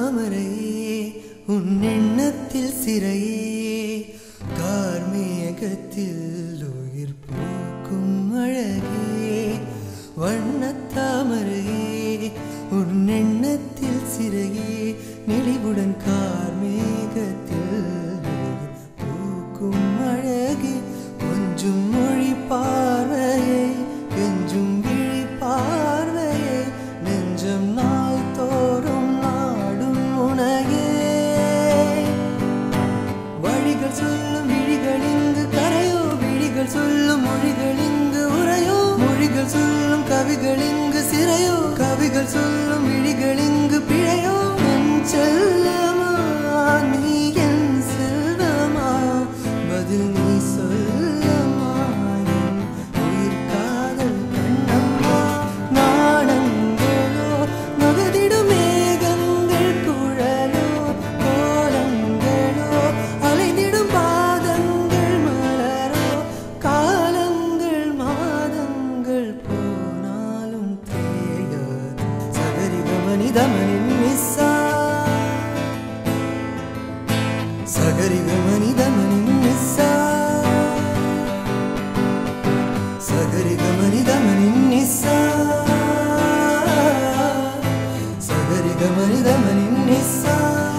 தாமரையே உன் எண்ணத்தில் சிறையே கார்மேகத்தில் உயிர் பூக்கும் அழகே வண்ணத் தாமரையே உன் எண்ணத்தில் சிறையே நெளிவுடன் கார்மேகத்தில் உயிர் பூக்கும் அழகே கொஞ்சம் மொழி பார்வையே கெஞ்சும் விழி பார்வையே நெஞ்சம் நாள் தோறும் நாடும் உனையே வழிகள் சொல்லும் விழிகள் இங்கு கரையோ விழிகள் சொல்லும் மொழிகள் இங்கு உரையோ மொழிகள் சொல்லும் கவிகள் இங்கு சிறையோ கவிகள் சொல்லும் விழிகள் இங்கு பிழையோ என் செல்லமா நீ என் செல்வமா பதில் நீ சொல்லமா என் உயிர் காதல் கண்ணம்மா நாணங்களோ நகதிடும் மேகங்கள் குழலோ கோலங்களோ அலைந்திடும் பாதங்கள் மலரோ காலங்கள் மாதங்கள் போனாலும் தேயாது சகரிகமணி தமனின் மிஸ்ஸா சகரிகமணி தமனின் மிஸ்ஸா சகரிகமணி தமனின் நிஸ்ஸா சகரிகமணி தமனின் நிஸ்ஸா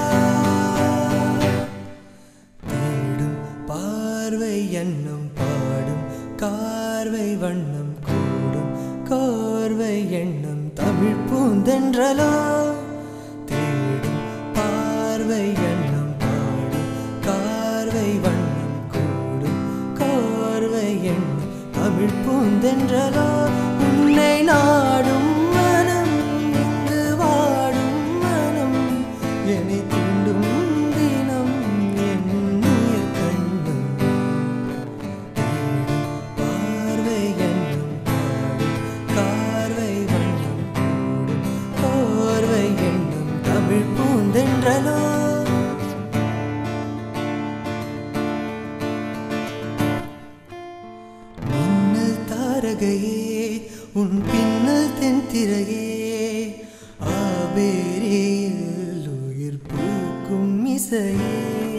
தேடும் பார்வை எண்ணம் பாடும் கார்வை வண்ணம் கூடும் கோர்வை எண்ணம் தமிழ் பூந்தென்றலோ தேடும் பார்வை எண்ணம் பாடும் கார்வை வண்ணம் கூடும் கோர்வை எண்ணம் தமிழ் பூந்தென்றலோ உன்னை நாடும் மனம் இங்கு வாடும் மனம் என்னை தீண்டும் தினம் என் நீர் கண்ணும் தேடும் பார்வை எண்ணம் பாடும் கார்வை வண்ணம் கூடும் கோர்வை எண்ணம் தமிழ் பூந்தென்றலோ மின்னல் தாரகையே உன் பின்னல் தென்திரையே ஆபேரியில் உயிர் பூக்கும் இசையே